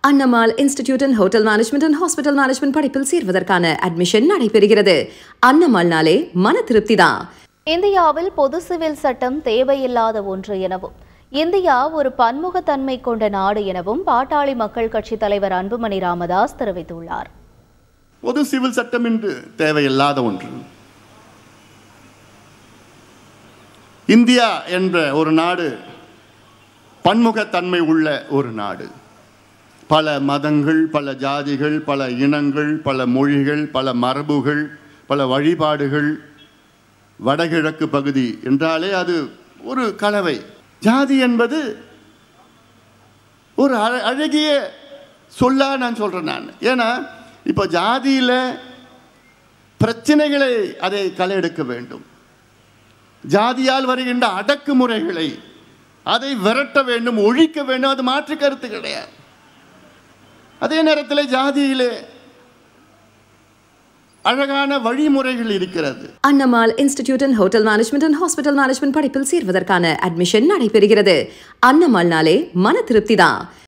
அன்னமால் institute and hotel management and hospital management படிப்பில் சேர்வதற்கான admission நடைபெறுகிறது அன்னமால்னாலே மன திருப்தி தான் இந்தியாவில் பொது சிவில் சட்டம் தேவையில்லாத ஒன்று எனவும் இந்தியா ஒரு பன்முகத்தன்மை கொண்ட நாடு எனவும் பாட்டாளி மக்கள் கட்சித் தலைவர் அன்புமணி ராமதாஸ் தெரிவித்துள்ளார் பொது சிவில் சட்டம் என்று தேவையில்லாத ஒன்று இந்தியா என்ற ஒரு நாடு பன்முகத்தன்மை உள்ள ஒரு நாடு பல மதங்கள் பல ஜாதிகள் பல இனங்கள் பல மொழிகள் பல மரபுகள் பல வழிபாடுகள் வடகிழக்கு பகுதி என்றாலே அது ஒரு கலவை ஜாதி என்பது ஒரு அழ அழகிய சொல்லா நான் சொல்கிறேன் நான் ஏன்னா இப்போ ஜாதியில் பிரச்சனைகளை அதை களை எடுக்க வேண்டும் ஜாதியால் வருகின்ற அடக்குமுறைகளை அதை விரட்ட வேண்டும் ஒழிக்க வேண்டும் அது மாற்று கருத்து கிடையாது அதே நேரத்தில் ஜாதியிலே அழகான வழிமுறைகள் இருக்கிறது Annamal institute and hotel management and hospital management படிப்பில் சேர்வதற்கான அட்மிஷன் நடைபெறுகிறது அன்னமால்னாலே மன திருப்தி தான்